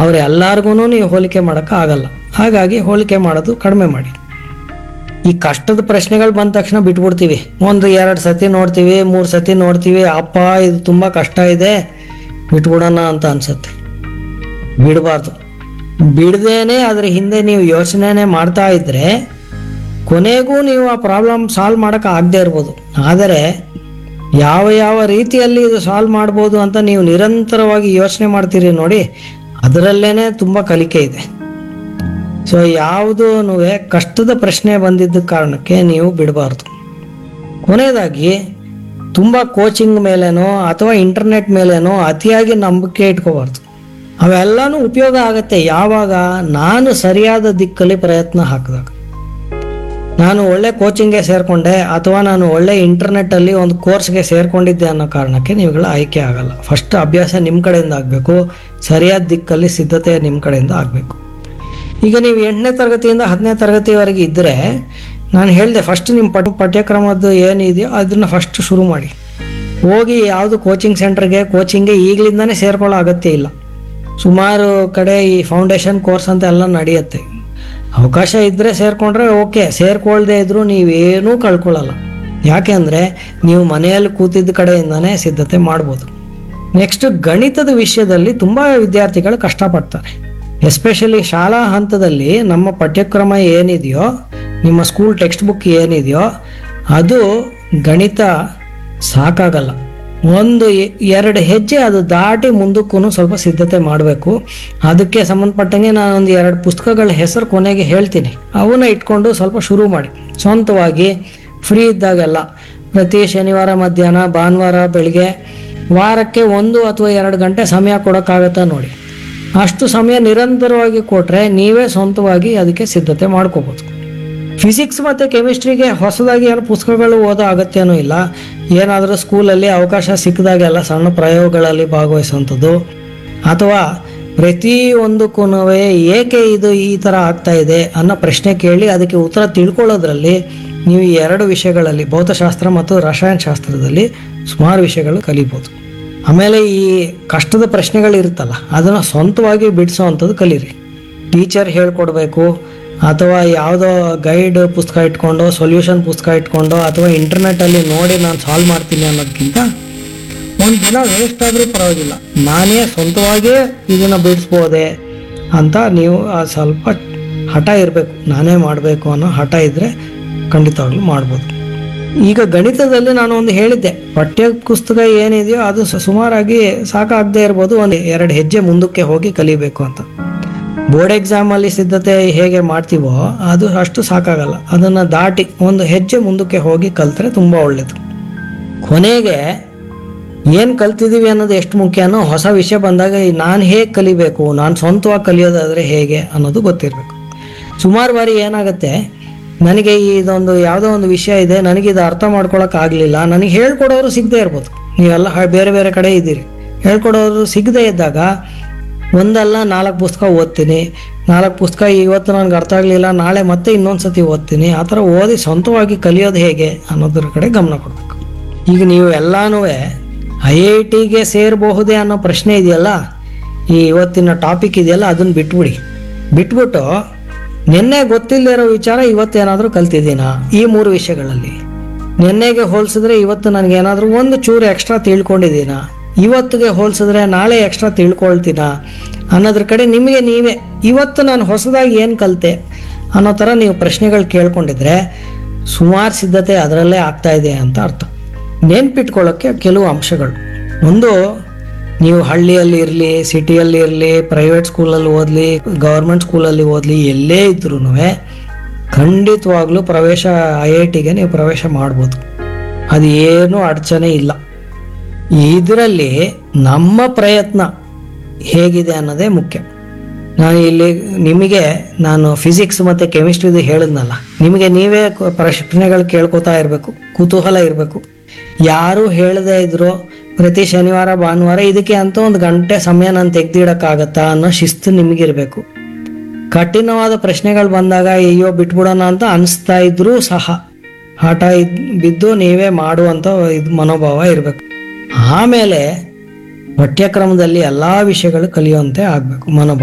ಅವರೆಲ್ಲರಿಗೂ ನೀವು ಹೋಲಿಕೆ ಮಾಡೋಕ್ಕೆ ಆಗಲ್ಲ ಹಾಗಾಗಿ ಹೋಲಿಕೆ ಮಾಡೋದು ಕಡಿಮೆ ಮಾಡಿ ಈ ಕಷ್ಟದ ಪ್ರಶ್ನೆಗಳು ಬಂದ ತಕ್ಷಣ ಬಿಟ್ಬಿಡ್ತೀವಿ ಒಂದು ಎರಡು ಸತಿ ನೋಡ್ತೀವಿ ಮೂರು ಸತಿ ನೋಡ್ತೀವಿ ಅಪ್ಪ ಇದು ತುಂಬ ಕಷ್ಟ ಇದೆ ಬಿಟ್ಬಿಡೋಣ ಅಂತ ಅನ್ಸುತ್ತೆ ಬಿಡಬಾರ್ದು ಬಿಡದೇನೆ ಅದ್ರ ಹಿಂದೆ ನೀವು ಯೋಚನೆನೇ ಮಾಡ್ತಾ ಇದ್ರೆ ಕೊನೆಗೂ ನೀವು ಆ ಪ್ರಾಬ್ಲಮ್ ಸಾಲ್ವ್ ಮಾಡೋಕೆ ಆಗದೆ ಇರ್ಬೋದು ಆದರೆ ಯಾವ ಯಾವ ರೀತಿಯಲ್ಲಿ ಇದು ಸಾಲ್ವ್ ಮಾಡ್ಬೋದು ಅಂತ ನೀವು ನಿರಂತರವಾಗಿ ಯೋಚನೆ ಮಾಡ್ತೀರಿ ನೋಡಿ ಅದರಲ್ಲೇನೆ ತುಂಬ ಕಲಿಕೆ ಇದೆ ಸೊ ಯಾವುದೂ ಕಷ್ಟದ ಪ್ರಶ್ನೆ ಬಂದಿದ್ದ ಕಾರಣಕ್ಕೆ ನೀವು ಬಿಡಬಾರ್ದು ಕೊನೆಯದಾಗಿ ತುಂಬ ಕೋಚಿಂಗ್ ಮೇಲೇನೋ ಅಥವಾ ಇಂಟರ್ನೆಟ್ ಮೇಲೇನೋ ಅತಿಯಾಗಿ ನಂಬಿಕೆ ಇಟ್ಕೋಬಾರ್ದು ಅವೆಲ್ಲನೂ ಉಪಯೋಗ ಆಗುತ್ತೆ ಯಾವಾಗ ನಾನು ಸರಿಯಾದ ದಿಕ್ಕಲ್ಲಿ ಪ್ರಯತ್ನ ಹಾಕಿದಾಗ ನಾನು ಒಳ್ಳೆ ಕೋಚಿಂಗ್ಗೆ ಸೇರಿಕೊಂಡೆ ಅಥವಾ ನಾನು ಒಳ್ಳೆ ಇಂಟರ್ನೆಟ್ಟಲ್ಲಿ ಒಂದು ಕೋರ್ಸ್ಗೆ ಸೇರ್ಕೊಂಡಿದ್ದೆ ಅನ್ನೋ ಕಾರಣಕ್ಕೆ ನೀವುಗಳ ಆಯ್ಕೆ ಆಗಲ್ಲ ಫಸ್ಟ್ ಅಭ್ಯಾಸ ನಿಮ್ಮ ಕಡೆಯಿಂದ ಆಗಬೇಕು ಸರಿಯಾದ ದಿಕ್ಕಲ್ಲಿ ಸಿದ್ಧತೆ ನಿಮ್ಮ ಕಡೆಯಿಂದ ಆಗಬೇಕು ಈಗ ನೀವು ಎಂಟನೇ ತರಗತಿಯಿಂದ ಹತ್ತನೇ ತರಗತಿವರೆಗೆ ಇದ್ದರೆ ನಾನು ಹೇಳಿದೆ ಫಸ್ಟ್ ನಿಮ್ಮ ಪಠ್ಯ ಪಠ್ಯಕ್ರಮದ್ದು ಏನಿದೆಯೋ ಅದನ್ನು ಫಸ್ಟ್ ಶುರು ಮಾಡಿ ಹೋಗಿ ಯಾವುದು ಕೋಚಿಂಗ್ ಸೆಂಟರ್ಗೆ ಕೋಚಿಂಗ್ಗೆ ಈಗಲಿಂದನೇ ಸೇರ್ಕೊಳ್ಳೋ ಅಗತ್ಯ ಇಲ್ಲ ಸುಮಾರು ಕಡೆ ಈ ಫೌಂಡೇಶನ್ ಕೋರ್ಸ್ ಅಂತ ಎಲ್ಲ ನಡೆಯುತ್ತೆ ಅವಕಾಶ ಇದ್ದರೆ ಸೇರಿಕೊಂಡ್ರೆ ಓಕೆ ಸೇರ್ಕೊಳ್ದೇ ಇದ್ರೂ ನೀವೇನೂ ಕಳ್ಕೊಳ್ಳಲ್ಲ ಯಾಕೆ ಅಂದರೆ ನೀವು ಮನೆಯಲ್ಲಿ ಕೂತಿದ್ದ ಕಡೆಯಿಂದನೇ ಸಿದ್ಧತೆ ಮಾಡ್ಬೋದು ನೆಕ್ಸ್ಟ್ ಗಣಿತದ ವಿಷಯದಲ್ಲಿ ತುಂಬ ವಿದ್ಯಾರ್ಥಿಗಳು ಕಷ್ಟಪಡ್ತಾರೆ ಎಸ್ಪೆಷಲಿ ಶಾಲಾ ಹಂತದಲ್ಲಿ ನಮ್ಮ ಪಠ್ಯಕ್ರಮ ಏನಿದೆಯೋ ನಿಮ್ಮ ಸ್ಕೂಲ್ ಟೆಕ್ಸ್ಟ್ ಬುಕ್ ಏನಿದೆಯೋ ಅದು ಗಣಿತ ಸಾಕಾಗಲ್ಲ ಒಂದು ಎ- ಎರಡು ಹೆಜ್ಜೆ ಅದು ದಾಟಿ ಮುಂದಕ್ಕೂ ಸ್ವಲ್ಪ ಸಿದ್ಧತೆ ಮಾಡಬೇಕು ಅದಕ್ಕೆ ಸಂಬಂಧಪಟ್ಟಂಗೆ ನಾನು ಒಂದು ಎರಡು ಪುಸ್ತಕಗಳ ಹೆಸರು ಕೊನೆಗೆ ಹೇಳ್ತೀನಿ ಅವನ್ನ ಇಟ್ಕೊಂಡು ಸ್ವಲ್ಪ ಶುರು ಮಾಡಿ ಸ್ವಂತವಾಗಿ ಫ್ರೀ ಇದ್ದಾಗೆಲ್ಲ ಪ್ರತಿ ಶನಿವಾರ ಮಧ್ಯಾಹ್ನ ಭಾನುವಾರ ಬೆಳಿಗ್ಗೆ ವಾರಕ್ಕೆ ಒಂದು ಅಥವಾ ಎರಡು ಗಂಟೆ ಸಮಯ ಕೊಡೋಕ್ಕಾಗತ್ತಾ ನೋಡಿ ಅಷ್ಟು ಸಮಯ ನಿರಂತರವಾಗಿ ಕೊಟ್ಟರೆ ನೀವೇ ಸ್ವಂತವಾಗಿ ಅದಕ್ಕೆ ಸಿದ್ಧತೆ ಮಾಡ್ಕೋಬೋದು ಫಿಸಿಕ್ಸ್ ಮತ್ತು ಕೆಮಿಸ್ಟ್ರಿಗೆ ಹೊಸದಾಗಿ ಏನು ಪುಸ್ತಕಗಳು ಓದೋ ಅಗತ್ಯನೂ ಇಲ್ಲ ಏನಾದರೂ ಸ್ಕೂಲಲ್ಲಿ ಅವಕಾಶ ಸಿಕ್ಕಿದಾಗೆಲ್ಲ ಸಣ್ಣ ಪ್ರಯೋಗಗಳಲ್ಲಿ ಭಾಗವಹಿಸುವಂಥದ್ದು ಅಥವಾ ಪ್ರತಿ ಒಂದಕ್ಕೂ ಏಕೆ ಇದು ಈ ಥರ ಆಗ್ತಾ ಇದೆ ಅನ್ನೋ ಪ್ರಶ್ನೆ ಕೇಳಿ ಅದಕ್ಕೆ ಉತ್ತರ ತಿಳ್ಕೊಳ್ಳೋದ್ರಲ್ಲಿ ನೀವು ಈ ಎರಡು ವಿಷಯಗಳಲ್ಲಿ ಭೌತಶಾಸ್ತ್ರ ಮತ್ತು ರಸಾಯನಶಾಸ್ತ್ರದಲ್ಲಿ ಸುಮಾರು ವಿಷಯಗಳು ಕಲಿಬೋದು ಆಮೇಲೆ ಈ ಕಷ್ಟದ ಪ್ರಶ್ನೆಗಳು ಇರುತ್ತಲ್ಲ ಅದನ್ನು ಸ್ವಂತವಾಗಿ ಬಿಡಿಸೋ ಅಂಥದ್ದು ಕಲೀರಿ ಟೀಚರ್ ಹೇಳ್ಕೊಡ್ಬೇಕು ಅಥವಾ ಯಾವುದೋ ಗೈಡ್ ಪುಸ್ತಕ ಇಟ್ಕೊಂಡು ಸೊಲ್ಯೂಷನ್ ಪುಸ್ತಕ ಇಟ್ಕೊಂಡು ಅಥವಾ ಇಂಟರ್ನೆಟ್ಟಲ್ಲಿ ನೋಡಿ ನಾನು ಸಾಲ್ವ್ ಮಾಡ್ತೀನಿ ಅನ್ನೋದಕ್ಕಿಂತ ಒಂದು ದಿನ ವೇಸ್ಟ್ ಆದರೂ ಪರವಾಗಿಲ್ಲ ನಾನೇ ಸ್ವಂತವಾಗಿಯೇ ಇದನ್ನು ಬಿಡಿಸ್ಬೋದೆ ಅಂತ ನೀವು ಆ ಸ್ವಲ್ಪ ಹಠ ಇರಬೇಕು ನಾನೇ ಮಾಡಬೇಕು ಅನ್ನೋ ಹಠ ಇದ್ದರೆ ಖಂಡಿತವಾಗ್ಲೂ ಮಾಡ್ಬೋದು ಈಗ ಗಣಿತದಲ್ಲಿ ನಾನು ಒಂದು ಹೇಳಿದ್ದೆ ಪಠ್ಯ ಪುಸ್ತಕ ಏನಿದೆಯೋ ಅದು ಸ- ಸುಮಾರಾಗಿ ಸಾಕಾಗದೇ ಇರ್ಬೋದು ಒಂದು ಎರಡು ಹೆಜ್ಜೆ ಮುಂದಕ್ಕೆ ಹೋಗಿ ಕಲಿಬೇಕು ಅಂತ ಬೋರ್ಡ್ ಎಕ್ಸಾಮಲ್ಲಿ ಸಿದ್ಧತೆ ಹೇಗೆ ಮಾಡ್ತೀವೋ ಅದು ಅಷ್ಟು ಸಾಕಾಗಲ್ಲ ಅದನ್ನು ದಾಟಿ ಒಂದು ಹೆಜ್ಜೆ ಮುಂದಕ್ಕೆ ಹೋಗಿ ಕಲ್ತ್ರೆ ತುಂಬ ಒಳ್ಳೆಯದು ಕೊನೆಗೆ ಏನು ಕಲ್ತಿದ್ದೀವಿ ಅನ್ನೋದು ಎಷ್ಟು ಮುಖ್ಯನೋ ಹೊಸ ವಿಷಯ ಬಂದಾಗ ನಾನು ಹೇಗೆ ಕಲಿಬೇಕು ನಾನು ಸ್ವಂತವಾಗಿ ಕಲಿಯೋದಾದರೆ ಹೇಗೆ ಅನ್ನೋದು ಗೊತ್ತಿರಬೇಕು ಸುಮಾರು ಬಾರಿ ಏನಾಗುತ್ತೆ ನನಗೆ ಇದೊಂದು ಯಾವುದೋ ಒಂದು ವಿಷಯ ಇದೆ ನನಗೆ ಇದು ಅರ್ಥ ಮಾಡ್ಕೊಳಕ್ ಆಗಲಿಲ್ಲ ನನಗೆ ಹೇಳ್ಕೊಡೋರು ಸಿಗದೇ ಇರ್ಬೋದು ನೀವೆಲ್ಲ ಹ- ಬೇರೆ ಬೇರೆ ಕಡೆ ಇದ್ದೀರಿ ಹೇಳ್ಕೊಡೋರು ಸಿಗದೇ ಇದ್ದಾಗ ಒಂದಲ್ಲ ನಾಲ್ಕು ಪುಸ್ತಕ ಓದ್ತೀನಿ ನಾಲ್ಕು ಪುಸ್ತಕ ಇವತ್ತು ನನಗೆ ಅರ್ಥ ಆಗಲಿಲ್ಲ ನಾಳೆ ಮತ್ತೆ ಇನ್ನೊಂದು ಸತಿ ಓದ್ತೀನಿ ಆ ಥರ ಓದಿ ಸ್ವಂತವಾಗಿ ಕಲಿಯೋದು ಹೇಗೆ ಅನ್ನೋದ್ರ ಕಡೆ ಗಮನ ಕೊಡಬೇಕು ಈಗ ನೀವು ಎಲ್ಲನೂ ಐ ಐ ಟಿಗೆ ಸೇರಬಹುದೇ ಅನ್ನೋ ಪ್ರಶ್ನೆ ಇದೆಯಲ್ಲ ಈ ಇವತ್ತಿನ ಟಾಪಿಕ್ ಇದೆಯಲ್ಲ ಅದನ್ನು ಬಿಟ್ಬಿಡಿ ಬಿಟ್ಬಿಟ್ಟು ನಿನ್ನೆ ಗೊತ್ತಿಲ್ಲದಿರೋ ವಿಚಾರ ಇವತ್ತೇನಾದರೂ ಕಲ್ತಿದ್ದೀನಾ ಈ ಮೂರು ವಿಷಯಗಳಲ್ಲಿ ನಿನ್ನೆಗೆ ಹೋಲಿಸಿದ್ರೆ ಇವತ್ತು ನನಗೇನಾದರೂ ಒಂದು ಚೂರು ಎಕ್ಸ್ಟ್ರಾ ತಿಳ್ಕೊಂಡಿದ್ದೀನಾ ಇವತ್ತಿಗೆ ಹೋಲಿಸಿದ್ರೆ ನಾಳೆ ಎಕ್ಸ್ಟ್ರಾ ತಿಳ್ಕೊಳ್ತೀನಾ ಅನ್ನೋದ್ರ ಕಡೆ ನಿಮಗೆ ನೀವೇ ಇವತ್ತು ನಾನು ಹೊಸದಾಗಿ ಏನು ಕಲಿತೆ ಅನ್ನೋ ಥರ ನೀವು ಪ್ರಶ್ನೆಗಳು ಕೇಳ್ಕೊಂಡಿದ್ರೆ ಸುಮಾರು ಸಿದ್ಧತೆ ಅದರಲ್ಲೇ ಆಗ್ತಾ ಇದೆ ಅಂತ ಅರ್ಥ ನೆನ್ಪಿಟ್ಕೊಳ್ಳೋಕ್ಕೆ ಕೆಲವು ಅಂಶಗಳು ಒಂದು ನೀವು ಹಳ್ಳಿಯಲ್ಲಿ ಇರಲಿ ಸಿಟಿಯಲ್ಲಿ ಇರಲಿ ಪ್ರೈವೇಟ್ ಸ್ಕೂಲಲ್ಲಿ ಓದಲಿ ಗೌರ್ಮೆಂಟ್ ಸ್ಕೂಲಲ್ಲಿ ಓದಲಿ ಎಲ್ಲೇ ಇದ್ರೂ ಖಂಡಿತವಾಗ್ಲೂ ಪ್ರವೇಶ ಐ ಐ ಟಿಗೆ ನೀವು ಪ್ರವೇಶ ಮಾಡ್ಬೋದು ಅದು ಏನೂ ಅಡಚಣೆ ಇಲ್ಲ ಇದರಲ್ಲಿ ನಮ್ಮ ಪ್ರಯತ್ನ ಹೇಗಿದೆ ಅನ್ನೋದೇ ಮುಖ್ಯ ನಾನು ಇಲ್ಲಿ ನಿಮಗೆ ನಾನು ಫಿಸಿಕ್ಸ್ ಮತ್ತು ಕೆಮಿಸ್ಟ್ರಿದು ಹೇಳಿದ್ನಲ್ಲ ನಿಮಗೆ ನೀವೇ ಕ- ಪ್ರಶ್ನೆಗಳು ಕೇಳ್ಕೊತಾ ಇರಬೇಕು ಕುತೂಹಲ ಇರಬೇಕು ಯಾರು ಹೇಳದೇ ಇದ್ರು ಪ್ರತಿ ಶನಿವಾರ ಭಾನುವಾರ ಇದಕ್ಕೆ ಅಂತ ಒಂದು ಗಂಟೆ ಸಮಯ ನಾನು ತೆಗ್ದಿಡಕ್ಕಾಗತ್ತಾ ಅನ್ನೋ ಶಿಸ್ತು ನಿಮಗಿರಬೇಕು ಕಠಿಣವಾದ ಪ್ರಶ್ನೆಗಳು ಬಂದಾಗ ಅಯ್ಯೋ ಬಿಟ್ಬಿಡೋಣ ಅಂತ ಅನಿಸ್ತಾ ಇದ್ರೂ ಸಹ ಹಠ ಇದ್ ಬಿದ್ದು ನೀವೇ ಮಾಡುವಂಥ ಇದು ಮನೋಭಾವ ಇರಬೇಕು ಆಮೇಲೆ ಪಠ್ಯಕ್ರಮದಲ್ಲಿ ಎಲ್ಲ ವಿಷಯಗಳು ಕಲಿಯುವಂತೆ ಆಗಬೇಕು ಮನೋಭಾವ